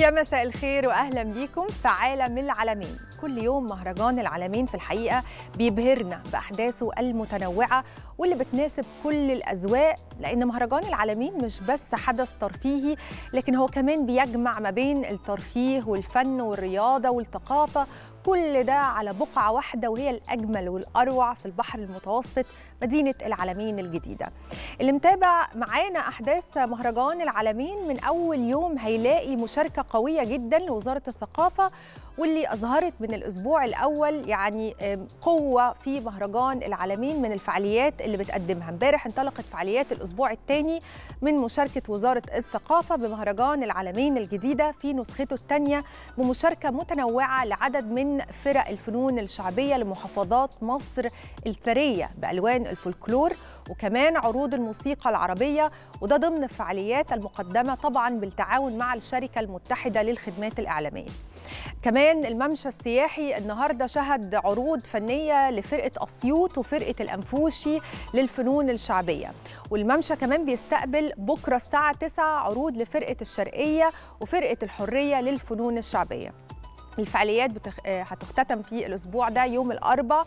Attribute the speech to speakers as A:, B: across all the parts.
A: يا مساء الخير واهلا بيكم في عالم العالمين كل يوم مهرجان العالمين في الحقيقه بيبهرنا باحداثه المتنوعه واللي بتناسب كل الاذواق لان مهرجان العالمين مش بس حدث ترفيهي لكن هو كمان بيجمع ما بين الترفيه والفن والرياضه والثقافه كل ده على بقعة واحدة وهي الأجمل والأروع في البحر المتوسط مدينة العالمين الجديدة اللي متابع معانا أحداث مهرجان العالمين من أول يوم هيلاقي مشاركة قوية جدا لوزارة الثقافة واللي أظهرت من الأسبوع الأول يعني قوة في مهرجان العالمين من الفعاليات اللي بتقدمها امبارح انطلقت فعاليات الأسبوع الثاني من مشاركة وزارة الثقافة بمهرجان العالمين الجديدة في نسخته الثانية بمشاركة متنوعة لعدد من فرق الفنون الشعبية لمحافظات مصر الثرية بألوان الفولكلور وكمان عروض الموسيقى العربية وده ضمن الفعاليات المقدمة طبعا بالتعاون مع الشركة المتحدة للخدمات الإعلامية كمان الممشى السياحي النهارده شهد عروض فنيه لفرقه اسيوط وفرقه الانفوشي للفنون الشعبيه والممشى كمان بيستقبل بكره الساعه 9 عروض لفرقه الشرقيه وفرقه الحريه للفنون الشعبيه الفعاليات بتخ... هتختتم في الاسبوع ده يوم الاربعاء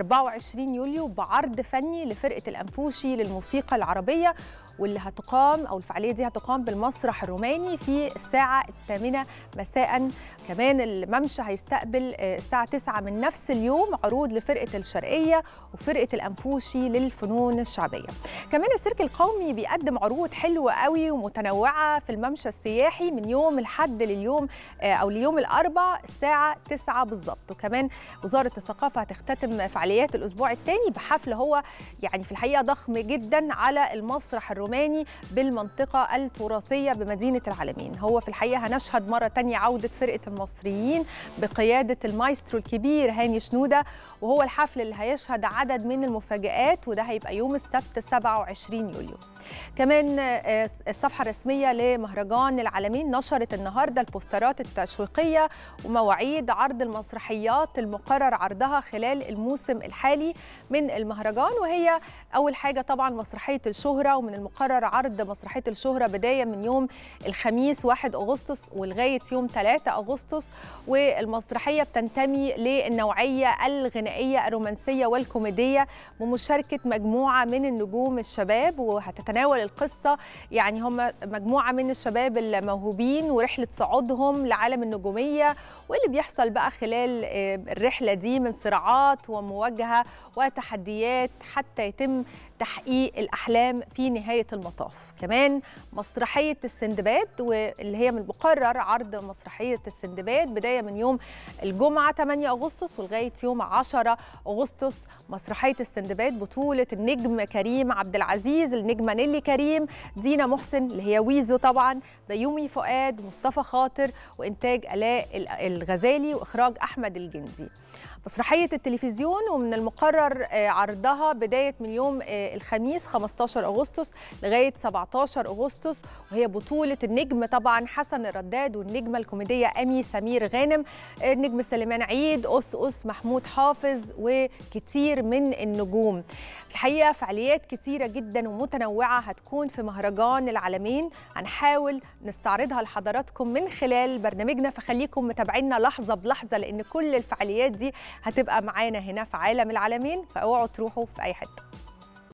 A: 24 يوليو بعرض فني لفرقه الانفوشي للموسيقى العربيه واللي هتقام او الفعاليه دي هتقام بالمسرح الروماني في الساعه الثامنه مساء كمان الممشى هيستقبل الساعه 9 من نفس اليوم عروض لفرقه الشرقيه وفرقه الانفوشي للفنون الشعبيه كمان السيرك القومي بيقدم عروض حلوه قوي ومتنوعه في الممشى السياحي من يوم الحد لليوم او ليوم الاربعاء الساعه 9 بالظبط وكمان وزاره الثقافه هتختتم فعاليات الاسبوع الثاني بحفل هو يعني في الحقيقه ضخم جدا على المسرح الروماني بالمنطقه التراثيه بمدينه العالمين هو في الحقيقه هنشهد مره ثانيه عوده فرقه المصريين بقياده المايسترو الكبير هاني شنوده وهو الحفل اللي هيشهد عدد من المفاجآت وده هيبقى يوم السبت 27 يوليو كمان الصفحه الرسميه لمهرجان العالمين نشرت النهارده البوسترات التشويقيه ومواعيد عرض المسرحيات المقرر عرضها خلال الموسم الحالي من المهرجان وهي اول حاجه طبعا مسرحيه الشهره ومن المقرر عرض مسرحيه الشهره بدايه من يوم الخميس 1 اغسطس ولغايه يوم 3 اغسطس والمسرحيه بتنتمي للنوعيه الغنائيه الرومانسيه والكوميديه بمشاركه مجموعه من النجوم الشباب وهتتناول القصه يعني هم مجموعه من الشباب الموهوبين ورحله صعودهم لعالم النجوميه واللي بيحصل بقى خلال الرحله دي من صراعات ومواجهه وتحديات حتى يتم تحقيق الأحلام في نهاية المطاف كمان مسرحية السندباد واللي هي من مقرر عرض مسرحية السندباد بداية من يوم الجمعة 8 أغسطس ولغاية يوم 10 أغسطس مسرحية السندباد بطولة النجم كريم عبد العزيز النجمة نيلي كريم دينا محسن اللي هي ويزو طبعا بيومي فؤاد مصطفى خاطر وإنتاج آلاء الغزالي وإخراج أحمد الجندي مسرحية التلفزيون ومن المقرر عرضها بداية من يوم الخميس 15 أغسطس لغاية 17 أغسطس وهي بطولة النجم طبعا حسن الرداد والنجمة الكوميدية أمي سمير غانم النجم سليمان عيد أس أس محمود حافظ وكتير من النجوم الحقيقة فعاليات كتيرة جدا ومتنوعة هتكون في مهرجان العالمين هنحاول نستعرضها لحضراتكم من خلال برنامجنا فخليكم متابعينا لحظة بلحظة لأن كل الفعاليات دي هتبقى معانا هنا في عالم العالمين فاوعوا تروحوا في أي حتة